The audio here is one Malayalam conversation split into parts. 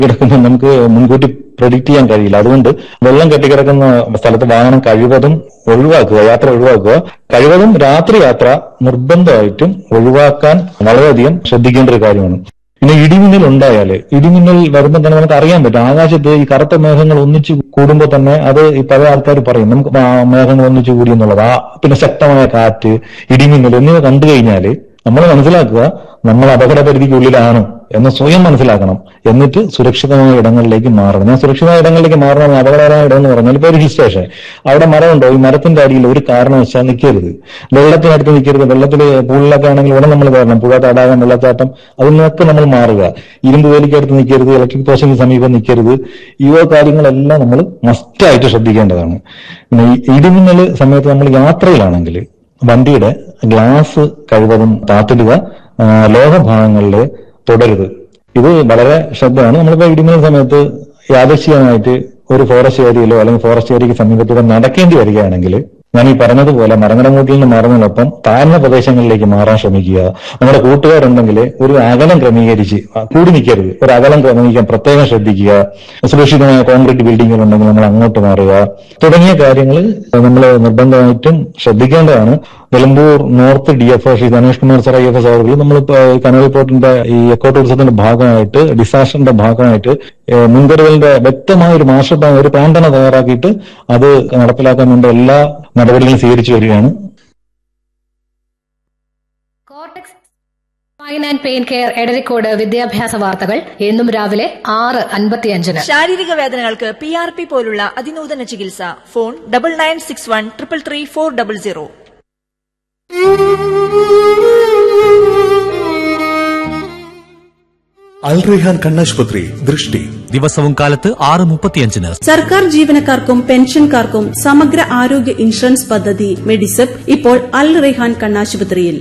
കിടക്കുമ്പോൾ നമുക്ക് മുൻകൂട്ടി പ്രഡിക്റ്റ് ചെയ്യാൻ കഴിയില്ല അതുകൊണ്ട് വെള്ളം കെട്ടിക്കിടക്കുന്ന സ്ഥലത്ത് വാഹനം കഴിവതും ഒഴിവാക്കുക യാത്ര ഒഴിവാക്കുക കഴിവതും രാത്രി യാത്ര നിർബന്ധമായിട്ടും ഒഴിവാക്കാൻ വളരെയധികം ശ്രദ്ധിക്കേണ്ട ഒരു കാര്യമാണ് പിന്നെ ഇടിമിന്നൽ ഉണ്ടായാല് ഇടിമിന്നൽ വരുമ്പോൾ തന്നെ നമുക്ക് അറിയാൻ പറ്റും ആകാശത്ത് ഈ കറുത്ത മേഘങ്ങൾ ഒന്നിച്ച് കൂടുമ്പോൾ തന്നെ അത് ഈ പല ആൾക്കാർ പറയും നമുക്ക് ആ മേഘങ്ങൾ ഒന്നിച്ച് കൂടി എന്നുള്ളത് ആ പിന്നെ ശക്തമായ കാറ്റ് ഇടിമിന്നൽ എന്നിവ കണ്ടു കഴിഞ്ഞാല് നമ്മൾ മനസ്സിലാക്കുക നമ്മൾ അപകട പരിധിക്കുള്ളിലാണ് എന്ന് സ്വയം മനസ്സിലാക്കണം എന്നിട്ട് സുരക്ഷിതമായ ഇടങ്ങളിലേക്ക് മാറണം ഞാൻ സുരക്ഷിതമായ ഇടങ്ങളിലേക്ക് മാറണം അപകടകരമായ ഇടം എന്ന് പറഞ്ഞാൽ ഇപ്പൊ ഒരു ഹിൽ സ്റ്റേഷൻ അവിടെ മരമുണ്ടോ ഈ മരത്തിന്റെ അടിയിൽ ഒരു കാരണവശാൽ നിൽക്കരുത് വെള്ളത്തിനടുത്ത് നിൽക്കരുത് വെള്ളത്തിൽ പൂളിലൊക്കെ ആണെങ്കിൽ ഇവിടെ നമ്മൾ കയറണം പുഴ തടാകം വെള്ളച്ചാട്ടം അതിൽ നിന്നൊക്കെ നമ്മൾ മാറുക ഇരുമ്പ് വേലിക്കടുത്ത് നിൽക്കരുത് ഇലക്ട്രിക് പോസ്റ്റിന് സമീപം നിൽക്കരുത് ഈ വക കാര്യങ്ങളെല്ലാം നമ്മൾ മസ്റ്റായിട്ട് ശ്രദ്ധിക്കേണ്ടതാണ് പിന്നെ ഈ ഇടിമിന്നൽ സമയത്ത് നമ്മൾ യാത്രയിലാണെങ്കിൽ വണ്ടിയുടെ ഗ്ലാസ് കഴിവതും താത്തിടുക ആ, ലോഹഭാഗങ്ങളിൽ തുടരുത് ഇത് വളരെ ശ്രദ്ധയാണ് നമ്മളിപ്പോ ഇടിമിന്നൽ സമയത്ത് യാദൃശ്ചികമായിട്ട് ഒരു ഫോറസ്റ്റ് ഏരിയയിലോ അല്ലെങ്കിൽ ഫോറസ്റ്റ് ഏരിയയ്ക്ക് സമീപത്തൂടെ നടക്കേണ്ടി വരികയാണെങ്കിൽ ഞാൻ ഈ പറഞ്ഞതുപോലെ മരങ്ങടമൂട്ടിൽ നിന്ന് മാറുന്നതിനൊപ്പം താഴ്ന്ന പ്രദേശങ്ങളിലേക്ക് മാറാൻ ശ്രമിക്കുക നമ്മുടെ കൂട്ടുകാരുണ്ടെങ്കിൽ ഒരു അകലം ക്രമീകരിച്ച് ആ, കൂടി നിൽക്കരുത് ഒരു അകലം ക്രമീകരിക്കാൻ പ്രത്യേകം ശ്രദ്ധിക്കുക സുരക്ഷിതമായ കോൺക്രീറ്റ് ബിൽഡിങ്ങുകൾ ഉണ്ടെങ്കിൽ നമ്മൾ അങ്ങോട്ട് മാറുക തുടങ്ങിയ കാര്യങ്ങൾ നമ്മൾ നിർബന്ധമായിട്ടും ശ്രദ്ധിക്കേണ്ടതാണ് Nilambur north D F O Sree Dhanesh Kumar sir I F S അവர்கள் നമ്മളിപ്പോ ഈ കനൽ റിപ്പോർട്ടിന്റെ ഈ എക്കോ ടൂറിസത്തിന്റെ ഭാഗമായിട്ട് ഡിസാസ്റ്ററിന്റെ ഭാഗമായിട്ട് ഏഹ് മുൻകരുതലിന്റെ വ്യക്തമായ ഒരു മാസ്റ്റർ പ്ലാൻ ഒരു പ്ലാൻ തന്നെ തയ്യാറാക്കിയിട്ട് അത് നടപ്പിലാക്കാൻ വേണ്ട എല്ലാ നടപടികളും സ്വീകരിച്ചു വരികയാണ് cortex spine and pain care Edarikode വിദ്യാഭ്യാസ വാർത്തകൾ എന്നും രാവിലെ ആറ് അൻപത്തിയഞ്ചിന് ശാരീരിക വേദനകൾക്ക് പി ആർ പി പോലുള്ള അതിനൂതന ചികിത്സ phone double nine six one triple three four double zero Al Rehan കണ്ണാശുപത്രി ദൃഷ്ടി ദിവസവും കാലത്ത് ആറ് മുപ്പത്തിയഞ്ചിന് സർക്കാർ ജീവനക്കാർക്കും പെൻഷൻകാർക്കും സമഗ്ര ആരോഗ്യ ഇൻഷുറൻസ് പദ്ധതി മെഡിസെപ്പ് ഇപ്പോൾ അൽ റെഹാൻ കണ്ണാശുപത്രിയിൽ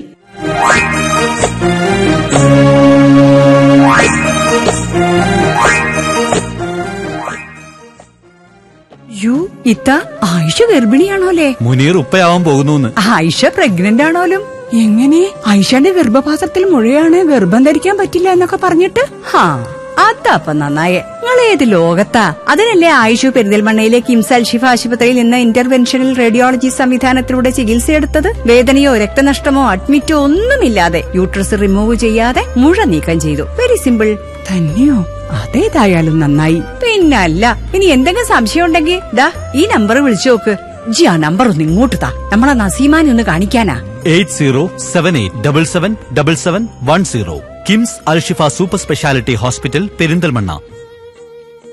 യു ഇത്ത ആയിഷ ഗർഭിണിയാണോലേ മുനീർ ഉപ്പയാവാൻ പോകുന്നു ആയിഷ പ്രഗ്നന്റ് ആണോലും എങ്ങനെ ആയിഷയുടെ ഗർഭപാത്രത്തിൽ മുഴയാണ് ഗർഭം ധരിക്കാൻ പറ്റില്ല എന്നൊക്കെ പറഞ്ഞിട്ട് ഹാ അതപ്പ നന്നായേ നിങ്ങൾ ഏത് ലോകത്താ അതിനല്ലേ ആയിഷു പെരിന്തൽമണ്ണയിലെ കിംസ് അൽഷിഫ ആശുപത്രിയിൽ നിന്ന് ഇന്റർവെൻഷണൽ റേഡിയോളജി സംവിധാനത്തിലൂടെ ചികിത്സയെടുത്തത് വേദനയോ രക്തനഷ്ടമോ അഡ്മിറ്റോ ഒന്നുമില്ലാതെ യൂട്രസ് റിമൂവ് ചെയ്യാതെ മുഴ നീക്കം ചെയ്തു വെരി സിമ്പിൾ തന്നെയോ അതേതായാലും നന്നായി പിന്നല്ല ഇനി എന്തെങ്കിലും സംശയം ഉണ്ടെങ്കിൽ ദാ ഈ നമ്പർ വിളിച്ചു നോക്ക് ജി ആ നമ്പർ ഒന്ന് ഇങ്ങോട്ട് താ നമ്മളെ നസീമാനെ ഒന്ന് കാണിക്കാനാ eight zero seven eight double seven double seven one zero KIMS Alshifa super speciality hospital Perinthalmanna